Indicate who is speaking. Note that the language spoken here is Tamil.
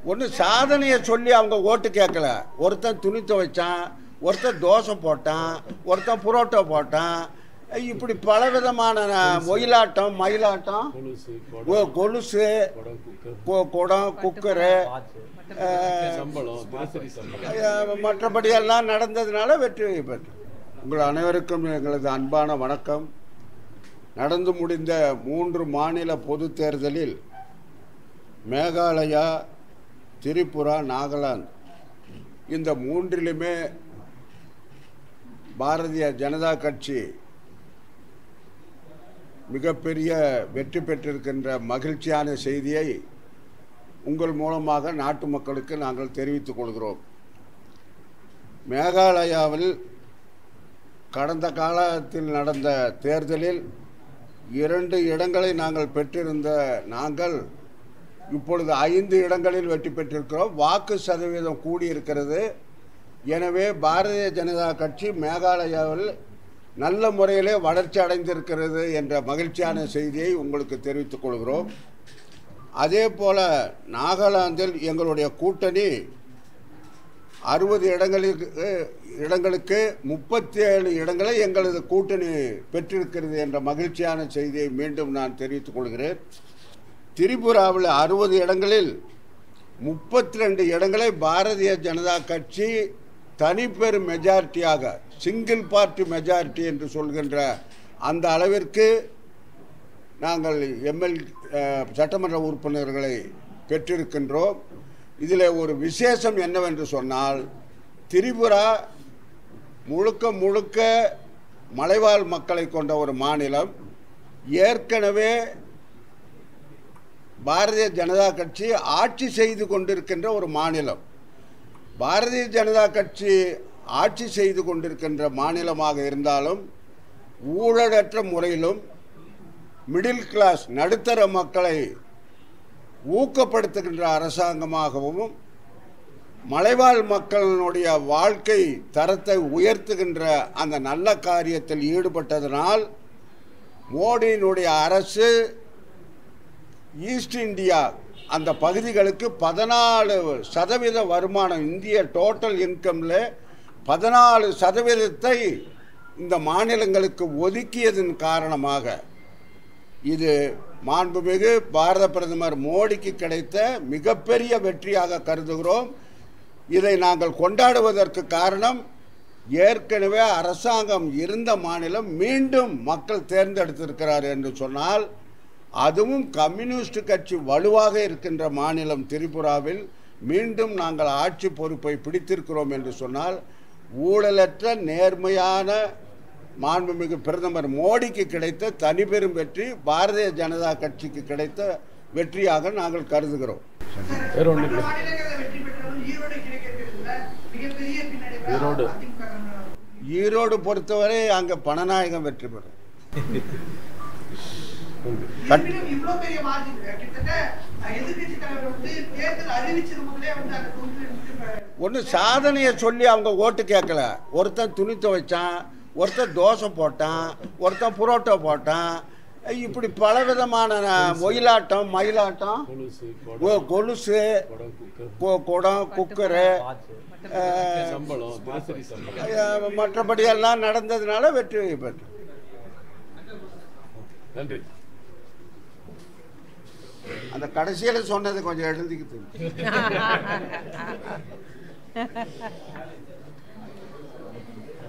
Speaker 1: ஒன்றும் சாதனையை சொல்லி அவங்க ஓட்டு கேட்கல ஒருத்தன் துணி துவைச்சான் ஒருத்தன் தோசை போட்டான் ஒருத்தன் புரோட்டா போட்டான் இப்படி பலவிதமான ந- ஒயிலாட்டம் மயிலாட்டம்
Speaker 2: கொலுசு
Speaker 1: கொ- கொலுசு
Speaker 2: குடம் குக்கர்
Speaker 1: கொ- குடம் குக்கரு அஹ்,
Speaker 2: சம்பளம் தினசரி சம்பளம்
Speaker 1: அஹ், மற்றபடி எல்லாம் நடந்ததுனால வெற்றி பெற்று உங்கள் அனைவருக்கும் எங்களது அன்பான வணக்கம் நடந்து முடிந்த மூன்று மாநில பொதுத் தேர்தலில் மேகாலயா திரிபுரா நாகாலாந்து இந்த மூன்றிலுமே பாரதிய ஜனதா கட்சி மிகப்பெரிய வெற்றி பெற்றிருக்கின்ற மகிழ்ச்சியான செய்தியை உங்கள் மூலமாக நாட்டு மக்களுக்கு நாங்கள் தெரிவித்துக் கொள்கிறோம் மேகாலயாவில் கடந்த காலத்தில் நடந்த தேர்தலில் இரண்டு இடங்களை நாங்கள் பெற்றிருந்த நாங்கள் இப்பொழுது ஐந்து இடங்களில் வெற்றி பெற்றிருக்கிறோம் வாக்கு சதவீதம் கூடியிருக்கிறது எனவே பாரதிய ஜனதா கட்சி மேகாலயாவில் நல்ல முறையிலே வளர்ச்சி அடைந்திருக்கிறது என்ற மகிழ்ச்சியான செய்தியை உங்களுக்கு தெரிவித்துக் கொள்கிறோம் அதே போல நாகாலாந்தில் எங்களுடைய கூட்டணி அறுபது இடங்களுக்கு இடங்களுக்கு முப்பத்தி ஏழு இடங்களை எங்களது கூட்டணி பெற்றிருக்கிறது என்ற மகிழ்ச்சியான செய்தியை மீண்டும் நான் தெரிவித்துக் கொள்கிறேன் திரிபுராவில் அறுபது இடங்களில் முப்பத்தி ரெண்டு இடங்களை பாரதிய ஜனதா கட்சி தனிப்பெரும் மெஜாரிட்டியாக சிங்கிள் பார்ட்டி மெஜாரிட்டி என்று சொல்கின்ற அந்த அளவிற்கு நாங்கள் எம்எல் சட்டமன்ற உறுப்பினர்களை பெற்றிருக்கின்றோம் இதில் ஒரு விசேஷம் என்னவென்று சொன்னால் திரிபுரா முழுக்க முழுக்க மலைவாழ் மக்களை கொண்ட ஒரு மாநிலம் ஏற்கனவே பாரதிய ஜனதா கட்சி ஆட்சி செய்து கொண்டிருக்கின்ற ஒரு மாநிலம் பாரதிய ஜனதா கட்சி ஆட்சி செய்து கொண்டிருக்கின்ற மாநிலமாக இருந்தாலும் ஊழலற்ற முறையிலும் மிடில் கிளாஸ் நடுத்தர மக்களை ஊக்கப்படுத்துகின்ற அரசாங்கமாகவும் மலைவாழ் மக்களினுடைய வாழ்க்கை தரத்தை உயர்த்துகின்ற அந்த நல்ல காரியத்தில் ஈடுபட்டதனால் மோடியினுடைய அரசு ஈஸ்ட் இந்தியா அந்த பகுதிகளுக்கு பதினாலு சதவீத வருமானம் இந்திய டோட்டல் இன்கம்ல பதினாலு சதவீதத்தை இந்த மாநிலங்களுக்கு ஒதுக்கியதன் காரணமாக இது மாண்புமிகு பாரத பிரதமர் மோடிக்கு கிடைத்த மிகப்பெரிய வெற்றியாக கருதுகிறோம் இதை நாங்கள் கொண்டாடுவதற்கு காரணம் ஏற்கனவே அரசாங்கம் இருந்த மாநிலம் மீண்டும் மக்கள் தேர்ந்தெடுத்திருக்கிறார் என்று சொன்னால் அதுவும் கம்யூனிஸ்ட் கட்சி வலுவாக இருக்கின்ற மாநிலம் திரிபுராவில் மீண்டும் நாங்கள் ஆட்சி பொறுப்பை பிடித்திருக்கிறோம் என்று சொன்னால் ஊழலற்ற நேர்மையான மாண்புமிகு பிரதமர் மோடிக்கு கிடைத்த தனிபெரும் வெற்றி பாரதிய ஜனதா கட்சிக்கு கிடைத்த வெற்றியாக நாங்கள் கருதுகிறோம்
Speaker 2: வேற ஒண்ணும் இல்லை.
Speaker 3: மாநிலங்களில் வெற்றி பெற்றவர்கள் ஈரோடு கிடைக்கிறதுல மிகப்பெரிய பின்னடைவு
Speaker 2: ஈரோடு.
Speaker 3: அதிமுக காரணம்.
Speaker 1: ஈரோடு பொறுத்தவரை அங்கே பணநாயகம் வெற்றி பெறும்
Speaker 3: இருப்பினும் இவ்வளவு பெரிய மார்ஜின் கிட்டத்தட்ட அஹ், எதிர்க்கட்சி தலைவர் வந்து தேர்தல் அறிவிச்சது முதலே வந்து அந்த தொகுதியில் வந்து இப்ப
Speaker 1: ஒன்றும் சாதனையை சொல்லி அவங்க ஓட்டு கேட்கல ஒருத்தன் துணி துவைச்சான் ஒருத்தன் தோசை போட்டான் ஒருத்தன் புரோட்டா போட்டான் இப்படி பலவிதமான ந- ஒயிலாட்டம் மயிலாட்டம்
Speaker 2: கொலுசு
Speaker 1: கொ-
Speaker 2: குடம்
Speaker 1: கொலுசு
Speaker 2: குடம் குக்கர்
Speaker 1: கொ- குடம் குக்கரு அஹ்,
Speaker 2: சம்பளம் தினசரி சம்பளம்
Speaker 1: அஹ், மற்றபடி எல்லாம் நடந்ததுனால வெற்றி பெற்று
Speaker 2: நன்றி
Speaker 1: அந்த கடைசியில் சொன்னது கொஞ்சம் எழுதிக்கிட்டு